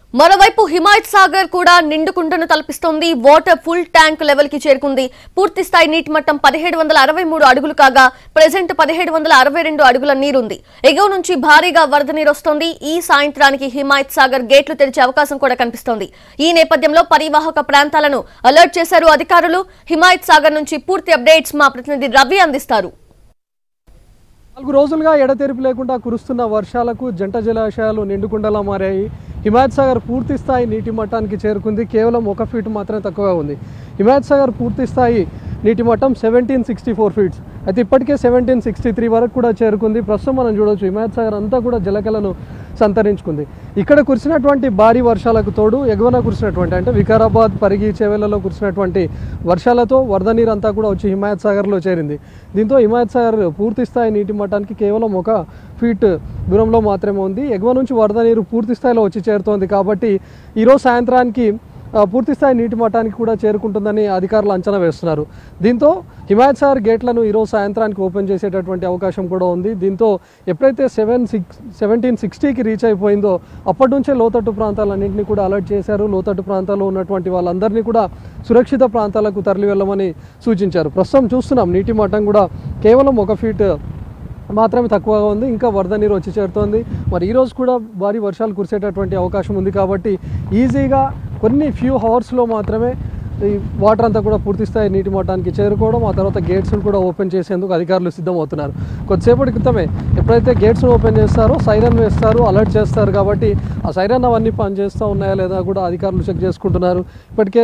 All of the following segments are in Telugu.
మరోవైపు హిమాయత్ సాగర్ కూడా నిండుకుంటను తలపిస్తోంది వాటర్ ఫుల్ ట్యాంక్ లెవెల్ కి చేరుకుంది పూర్తి స్థాయి నీటి మట్టం పదిహేడు వందల అరవై మూడు అడుగులు కాగా ప్రజెంట్ పదిహేడు వందల అరవై రెండు అడుగుల నీరుంది ఎగువ నుంచి భారీగా వరద నీరు వస్తోంది ఈ సాయంత్రానికి హిమాయత్ సాగర్ గేట్లు తెరిచే అవకాశం కూడా కనిపిస్తోంది ఈ నేపథ్యంలో పరివాహక ప్రాంతాలను అలర్ట్ చేశారు అధికారులు హిమాయత్ సాగర్ నుంచి పూర్తి అప్డేట్స్ మా ప్రతినిధి రవి అందిస్తారు నాలుగు రోజులుగా ఎడతెరిపి లేకుండా కురుస్తున్న వర్షాలకు జంట జలాశయాలు నిండుకుండలా మారాయి హిమాయత్ సాగర్ పూర్తి స్థాయి నీటి మట్టానికి చేరుకుంది కేవలం ఒక ఫీట్ మాత్రమే తక్కువగా ఉంది హిమాయత్ సాగర్ పూర్తి స్థాయి నీటి మట్టం సెవెంటీన్ సిక్స్టీ ఫోర్ ఫీట్స్ అయితే ఇప్పటికే సెవెంటీన్ సిక్స్టీ త్రీ వరకు కూడా చేరుకుంది ప్రస్తుతం మనం చూడొచ్చు హిమాయత్ సాగర్ అంతా కూడా జలకలను సంతరించుకుంది ఇక్కడ కురిసినటువంటి భారీ వర్షాలకు తోడు ఎగువన కురిసినటువంటి అంటే వికారాబాద్ పరిగి చేవెళ్లలో కురిసినటువంటి వర్షాలతో వరద నీరు అంతా కూడా వచ్చి హిమాయత్ సాగర్లో చేరింది దీంతో హిమాయత్ సాగర్ పూర్తి స్థాయి నీటి మట్టానికి కేవలం ఒక ఫీట్ దూరంలో మాత్రమే ఉంది ఎగువ నుంచి వరద నీరు పూర్తి స్థాయిలో వచ్చి చేరుతోంది కాబట్టి ఈరోజు సాయంత్రానికి ఆ, పూర్తి స్థాయి నీటి మట్టానికి కూడా చేరుకుంటుందని అధికారులు అంచనా వేస్తున్నారు దీంతో హిమాయత్ సాగర్ గేట్లను ఈరోజు సాయంత్రానికి ఓపెన్ చేసేటటువంటి అవకాశం కూడా ఉంది దీంతో ఎప్పుడైతే సెవెన్ సిక్స్ సెవెంటీన్ సిక్స్టీకి రీచ్ అయిపోయిందో అప్పటి నుంచే లోతట్టు ప్రాంతాలన్నింటినీ కూడా అలర్ట్ చేశారు లోతట్టు ప్రాంతాల్లో ఉన్నటువంటి వాళ్ళందరినీ కూడా సురక్షిత ప్రాంతాలకు తరలి వెళ్ళమని సూచించారు ప్రస్తుతం చూస్తున్నాం నీటి మట్టం కూడా కేవలం ఒక ఫీట్ మాత్రమే తక్కువగా ఉంది ఇంకా వరద నీరు వచ్చి చేరుతోంది మరి ఈరోజు కూడా భారీ వర్షాలు కురిసేటటువంటి అవకాశం ఉంది కాబట్టి ఈజీగా కొన్ని ఫ్యూ అవర్స్లో మాత్రమే ఈ వాటర్ అంతా కూడా పూర్తి స్థాయి నీటి మట్టానికి చేరుకోవడం ఆ తర్వాత గేట్స్ కూడా ఓపెన్ చేసేందుకు అధికారులు సిద్ధమవుతున్నారు కొద్దిసేపటి క్రితమే ఎప్పుడైతే గేట్స్ ఓపెన్ చేస్తారో సైరన్ వేస్తారు అలర్ట్ చేస్తారు కాబట్టి ఆ సైరన్ అవన్నీ పనిచేస్తూ ఉన్నాయా లేదా కూడా అధికారులు చెక్ చేసుకుంటున్నారు ఇప్పటికే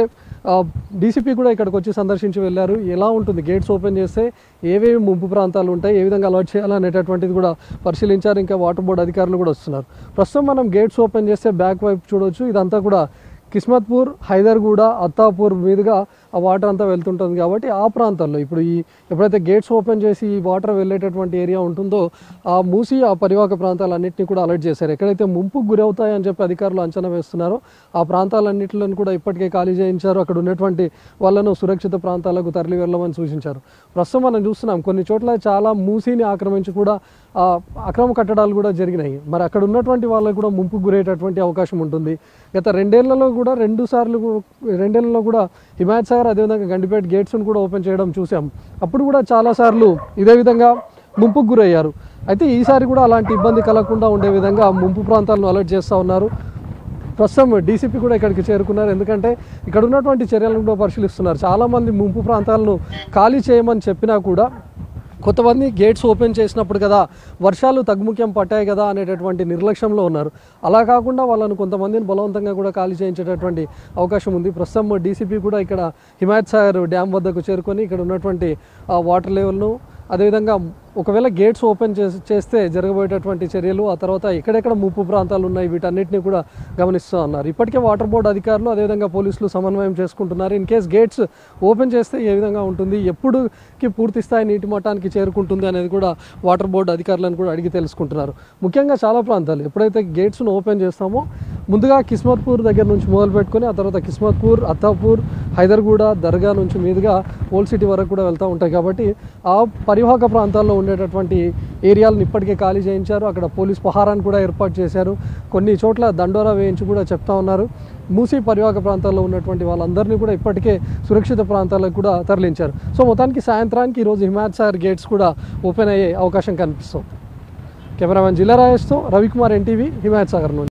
డీసీపీ కూడా ఇక్కడికి వచ్చి సందర్శించి వెళ్ళారు ఎలా ఉంటుంది గేట్స్ ఓపెన్ చేస్తే ఏవేవి ముంపు ప్రాంతాలు ఉంటాయి ఏ విధంగా అలర్ట్ చేయాలనేటటువంటిది కూడా పరిశీలించారు ఇంకా వాటర్ బోర్డు అధికారులు కూడా వస్తున్నారు ప్రస్తుతం మనం గేట్స్ ఓపెన్ చేస్తే బ్యాక్ వైపు చూడొచ్చు ఇదంతా కూడా కిస్మత్పూర్ హైదర్గూడ అత్తాపూర్ మీదుగా ఆ వాటర్ అంతా వెళ్తుంటుంది కాబట్టి ఆ ప్రాంతాల్లో ఇప్పుడు ఈ ఎప్పుడైతే గేట్స్ ఓపెన్ చేసి ఈ వాటర్ వెళ్ళేటటువంటి ఏరియా ఉంటుందో ఆ మూసి ఆ పరివాహక ప్రాంతాలన్నింటినీ కూడా అలర్ట్ చేశారు ఎక్కడైతే ముంపుకు గురవుతాయని చెప్పి అధికారులు అంచనా వేస్తున్నారో ఆ ప్రాంతాలన్నింటిలో కూడా ఇప్పటికే ఖాళీ చేయించారు అక్కడ ఉన్నటువంటి వాళ్ళను సురక్షిత ప్రాంతాలకు తరలి వెళ్ళమని సూచించారు ప్రస్తుతం మనం చూస్తున్నాం కొన్ని చోట్ల చాలా మూసీని ఆక్రమించి కూడా ఆ, అక్రమ కట్టడాలు కూడా జరిగినాయి మరి అక్కడ ఉన్నటువంటి వాళ్ళకు కూడా ముంపుకు గురయ్యేటటువంటి అవకాశం ఉంటుంది గత రెండేళ్లలో కూడా రెండు సార్లు కూ- రెండేళ్లలో కూడా హిమాయత్ సాగర్ అదేవిధంగా గండిపేట గేట్స్ను కూడా ఓపెన్ చేయడం చూసాం అప్పుడు కూడా చాలాసార్లు ఇదే విధంగా ముంపుకు గురయ్యారు అయితే ఈసారి కూడా అలాంటి ఇబ్బంది కలగకుండా ఉండే విధంగా ముంపు ప్రాంతాలను అలర్ట్ చేస్తూ ఉన్నారు ప్రస్తుతం డీసీపీ కూడా ఇక్కడికి చేరుకున్నారు ఎందుకంటే ఇక్కడ ఉన్నటువంటి చర్యలను కూడా పరిశీలిస్తున్నారు చాలామంది ముంపు ప్రాంతాలను ఖాళీ చేయమని చెప్పినా కూడా కొంతమంది గేట్స్ ఓపెన్ చేసినప్పుడు కదా వర్షాలు తగ్గుముఖ్యం పట్టాయి కదా అనేటటువంటి నిర్లక్ష్యంలో ఉన్నారు అలా కాకుండా వాళ్ళను కొంతమందిని బలవంతంగా కూడా ఖాళీ చేయించేటటువంటి అవకాశం ఉంది ప్రస్తుతం డీసీపీ కూడా ఇక్కడ హిమాయత్ సాగర్ డ్యామ్ వద్దకు చేరుకొని ఇక్కడ ఉన్నటువంటి ఆ వాటర్ లెవెల్ను అదేవిధంగా ఒకవేళ గేట్స్ ఓపెన్ చేసి చేస్తే జరగబోయేటటువంటి చర్యలు ఆ తర్వాత ఎక్కడెక్కడ ముప్పు ప్రాంతాలు ఉన్నాయి వీటన్నిటిని కూడా గమనిస్తూ ఉన్నారు ఇప్పటికే వాటర్ బోర్డు అధికారులు అదేవిధంగా పోలీసులు సమన్వయం చేసుకుంటున్నారు ఇన్ కేస్ గేట్స్ ఓపెన్ చేస్తే ఏ విధంగా ఉంటుంది ఎప్పుడుకి పూర్తి స్థాయి నీటి మట్టానికి చేరుకుంటుంది అనేది కూడా వాటర్ బోర్డు అధికారులను కూడా అడిగి తెలుసుకుంటున్నారు ముఖ్యంగా చాలా ప్రాంతాలు ఎప్పుడైతే గేట్స్ను ఓపెన్ చేస్తామో ముందుగా కిస్మత్పూర్ దగ్గర నుంచి మొదలు పెట్టుకొని ఆ తర్వాత కిస్మత్పూర్ అత్తాపూర్ హైదర్గూడ దర్గా నుంచి మీదుగా ఓల్డ్ సిటీ వరకు కూడా వెళ్తూ ఉంటాయి కాబట్టి ఆ పరివాహక ప్రాంతాల్లో ఉండేటటువంటి ఏరియాలను ఇప్పటికే ఖాళీ చేయించారు అక్కడ పోలీస్ పహారాన్ని కూడా ఏర్పాటు చేశారు కొన్ని చోట్ల దండోరా వేయించి కూడా చెప్తా ఉన్నారు మూసీ పరివాహక ప్రాంతాల్లో ఉన్నటువంటి వాళ్ళందరినీ కూడా ఇప్పటికే సురక్షిత ప్రాంతాలకు కూడా తరలించారు సో మొత్తానికి సాయంత్రానికి ఈరోజు హిమాయత్ సాగర్ గేట్స్ కూడా ఓపెన్ అయ్యే అవకాశం కనిపిస్తుంది కెమెరామెన్ జిల్లా రాజేష్తో రవికుమార్ ఎన్టీవీ హిమాయత్ సాగర్ నుంచి